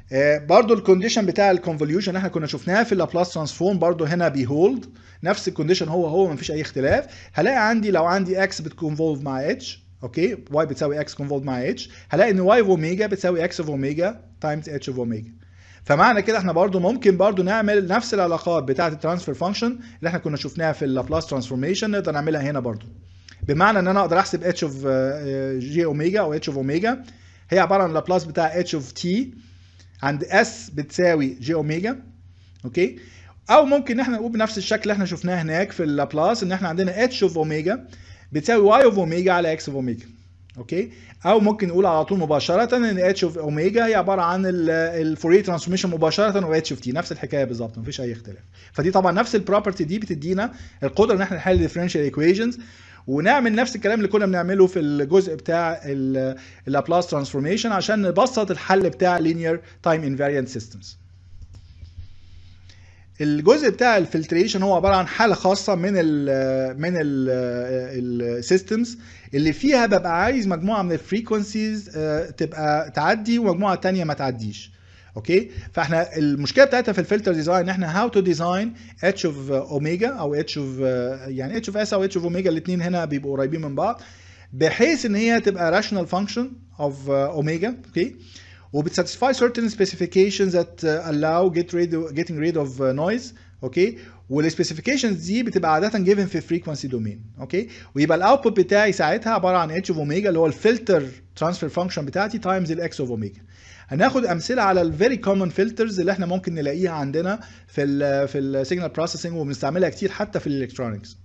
آه، برضو الكونديشن بتاع الكونفوليوشن اللي احنا كنا شفناه في اللابلاس ترانسفورم برضو هنا بيهولد نفس الكونديشن هو هو مفيش اي اختلاف هلاقي عندي لو عندي اكس بتكونفولف مع اتش اوكي واي بتساوي اكس كونفولف مع اتش هلاقي ان واي اوف اوميجا بتساوي اكس اوف اوميجا تايمز اتش اوف اوميجا فمعنى كده احنا برضو ممكن برضو نعمل نفس العلاقات بتاعه الترانسفير فانكشن اللي احنا كنا شفناها في اللابلاس ترانسفورميشن نقدر نعملها هنا برضو بمعنى ان انا اقدر احسب اتش اوف جي اوميجا او اتش اوف اوميجا هي عباره عن لابلاس بتاع اتش اوف تي عند اس بتساوي جي اوميجا اوكي او ممكن ان احنا نقول بنفس الشكل اللي احنا شفناه هناك في اللابلاس ان احنا عندنا اتش اوف اوميجا بتساوي واي اوف اوميجا على اكس اوف اوميجا اوكي او ممكن نقول على طول مباشره ان اتش اوف اوميجا هي عباره عن الفوريه ترانسفورميشن مباشره و اتش اوف تي نفس الحكايه بالظبط مفيش اي اختلاف فدي طبعا نفس البروبرتي دي بتدينا القدره ان احنا نحل ديفرنشال ايكويشنز ونعمل نفس الكلام اللي كنا بنعمله في الجزء بتاع اللابلاس ترانسفورميشن عشان نبسط الحل بتاع linear time invariant systems الجزء بتاع الفلتريشن هو عباره عن حاله خاصه من ال من السيستمز اللي فيها ببقى عايز مجموعه من الفريكونسيز تبقى تعدي ومجموعه تانية ما تعديش اوكي فاحنا المشكله بتاعتها في الفلتر ديزاين ان احنا هاو تو ديزاين اتش اوف اوميجا او اتش اوف يعني اتش اوف اس او اتش اوف اوميجا الاثنين هنا بيبقوا قريبين من بعض بحيث ان هي تبقى راشونال فانكشن اوف اوميجا اوكي وبتساتسفاي certain specifications that allow get rid getting rid of noise اوكي والسبيسيفيكيشنز دي بتبقى عاده given في frequency domain اوكي ويبقى الاوتبوت بتاعي ساعتها عباره عن اتش اوف اوميجا اللي هو الفلتر ترانسفير فانكشن بتاعتي تايمز الاكس اوف اوميجا هناخد امثله على الفيري كومن فلترز اللي احنا ممكن نلاقيها عندنا في ال في السيجنال بروسيسنج وبنستعملها كتير حتى في الالكترونكس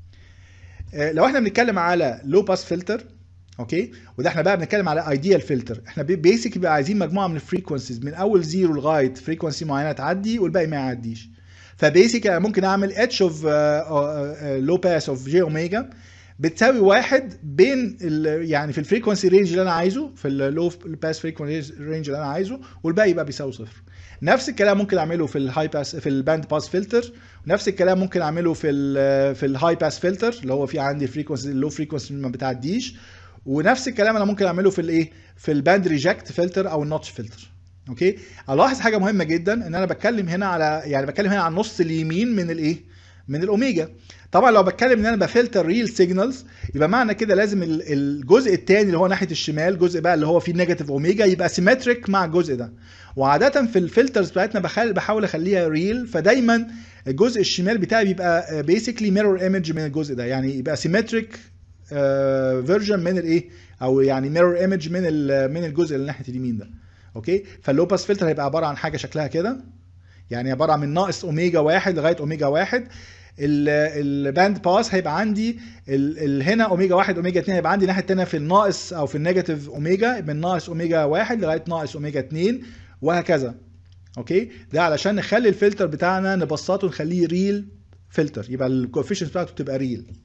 لو احنا بنتكلم على لو باس فلتر اوكي وده احنا بقى بنتكلم على ايديال فلتر احنا بيسك بقى عايزين مجموعه من الفريكونسيز من اول زيرو لغايه فريكونسي معينه تعدي والباقي ما يعديش فبيسك انا ممكن اعمل اتش اوف لو باس اوف جي اوميجا بتساوي واحد بين يعني في الفريكونسي رينج اللي انا عايزه في اللو باس فريكونسي رينج اللي انا عايزه والباقي يبقى بيساوي صفر نفس الكلام ممكن اعمله في الهاي باس في الباند باس فلتر نفس الكلام ممكن اعمله في ال في الهاي باس فلتر اللي هو في عندي الفريكونسي اللو فريكونسي ما بتعديش ونفس الكلام انا ممكن اعمله في الايه في الباند ريجكت فلتر او النوتش فلتر اوكي الاحظ حاجه مهمه جدا ان انا بتكلم هنا على يعني بتكلم هنا على النص اليمين من الايه من الاوميجا طبعا لو بتكلم ان انا بفلتر ريل سيجنالز يبقى معنى كده لازم الجزء الثاني اللي هو ناحيه الشمال جزء بقى اللي هو فيه نيجاتيف اوميجا يبقى سيمتريك مع الجزء ده وعاده في الفلترز بتاعتنا بحاول بحاول اخليها ريل فدايما الجزء الشمال بتاعي بيبقى بيسكلي ميرور ايمج من الجزء ده يعني يبقى سيمتريك فيرجن من الايه او يعني ميرور ايمج من من الجزء اللي ناحيه اليمين ده اوكي فاللو باس فلتر هيبقى عباره عن حاجه شكلها كده يعني عباره عن من ناقص اوميجا واحد لغايه اوميجا واحد الباند باس هيبقى عندي ال ال هنا اوميجا واحد اوميجا اتنين هيبقى عندي الناحيه الثانيه في الناقص او في النيجاتيف اوميجا من ناقص اوميجا واحد لغايه ناقص اوميجا اتنين وهكذا اوكي ده علشان نخلي الفلتر بتاعنا نبسطه ونخليه ريل فلتر يبقى الكوفيشنت بتاعته تبقى ريل